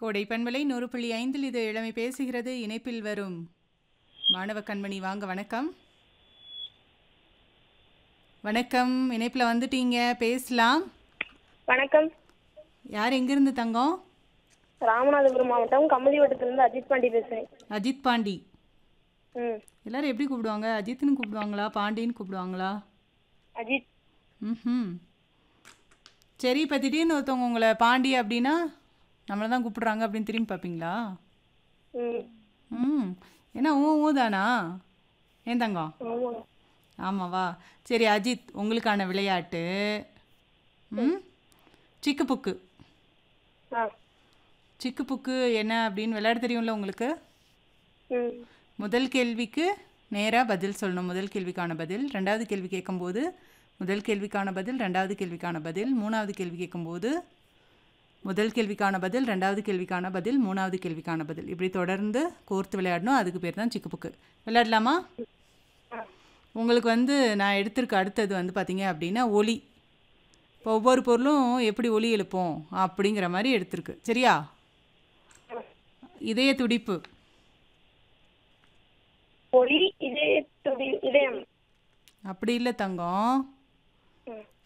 கோடை பண்பலை நூறு புள்ளி ஐந்தில் இது இளமை பேசுகிறது இணைப்பில் வரும் மாணவ கண்மணி வாங்க வணக்கம் வணக்கம் இணைப்பில் வந்துட்டீங்க பேசலாம் வணக்கம் யார் எங்கேருந்து தங்கம் ராமநாதபுரம் மாவட்டம் கமதி வட்டத்திலிருந்து அஜித் பாண்டி பேசுறேன் அஜித் பாண்டி ம் எல்லாரும் எப்படி கூப்பிடுவாங்க அஜித்னு கூப்பிடுவாங்களா பாண்டின்னு கூப்பிடுவாங்களா அஜித் ம் சரி இப்போ திடீர்னு ஒருத்தவங்க உங்களை பாண்டி அப்படின்னா நம்மளை தான் கூப்பிடுறாங்க அப்படின்னு திரும்பி பார்ப்பீங்களா ம் ம் என்ன ஊ ஊ தானா ஏன் தங்கம் ஆமாங்க ஆமாவா சரி அஜித் உங்களுக்கான விளையாட்டு ம் சிக்கு புக்கு ஆ சிக்கு புக்கு என்ன அப்படின்னு விளையாட தெரியும்ல உங்களுக்கு ம் முதல் கேள்விக்கு நேராக பதில் சொல்லணும் முதல் கேள்விக்கான பதில் ரெண்டாவது கேள்வி கேட்கும்போது முதல் கேள்விக்கான பதில் ரெண்டாவது கேள்விக்கான பதில் மூணாவது கேள்வி கேட்கும்போது முதல் கேள்விக்கான பதில் ரெண்டாவது கேள்விக்கான பதில் மூணாவது கேள்விக்கான பதில் இப்படி தொடர்ந்து கோர்த்து விளையாடணும் அதுக்கு பேர் தான் சிக்கு புக்கு விளையாடலாமா உங்களுக்கு வந்து நான் எடுத்திருக்க அடுத்தது வந்து பார்த்தீங்க அப்படின்னா ஒலி இப்போ ஒவ்வொரு பொருளும் எப்படி ஒலி எழுப்போம் அப்படிங்கிற மாதிரி எடுத்திருக்கு சரியா இதய துடிப்பு ஒளி இதய துடி இதயம் அப்படி இல்லை தங்கம் ம்